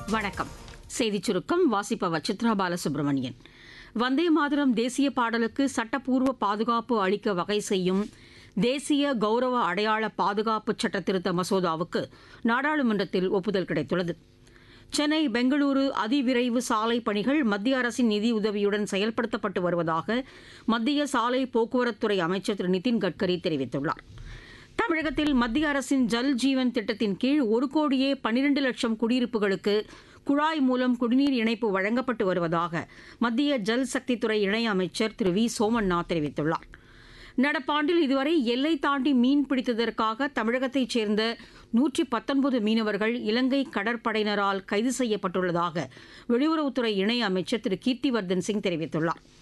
வணக்கம் செய்திச் சுருக்கம் வாசிப்பவர் சித்ரா பாலசுப்ரமணியன் வந்தே மாதரம் தேசிய பாடலுக்கு சட்டப்பூர்வ பாதுகாப்பு அளிக்க வகை செய்யும் தேசிய கௌரவ அடையாள பாதுகாப்பு சட்ட திருத்த மசோதாவுக்கு நாடாளுமன்றத்தில் ஒப்புதல் கிடைத்துள்ளது சென்னை பெங்களூரு அதிவிரைவு சாலை பணிகள் மத்திய அரசின் நிதியுதவியுடன் செயல்படுத்தப்பட்டு வருவதாக மத்திய சாலை போக்குவரத்துறை அமைச்சர் திரு நிதின் கட்கரி தெரிவித்துள்ளார் தமிழகத்தில் மத்திய அரசின் ஜல் ஜீவன் திட்டத்தின் கீழ் ஒரு கோடியே பன்னிரண்டு லட்சம் குடியிருப்புகளுக்கு குழாய் மூலம் குடிநீர் இணைப்பு வழங்கப்பட்டு வருவதாக மத்திய ஜல் சக்தித்துறை இணை அமைச்சர் திரு வி சோமண்ணா தெரிவித்துள்ளார் நடப்பாண்டில் இதுவரை எல்லை தாண்டி மீன் பிடித்ததற்காக தமிழகத்தைச் சேர்ந்த நூற்றி பத்தொன்பது மீனவர்கள் இலங்கை கடற்படையினரால் கைது செய்யப்பட்டுள்ளதாக வெளியுறவுத்துறை இணை அமைச்சர் திரு கீர்த்திவர்தன் சிங் தெரிவித்துள்ளார்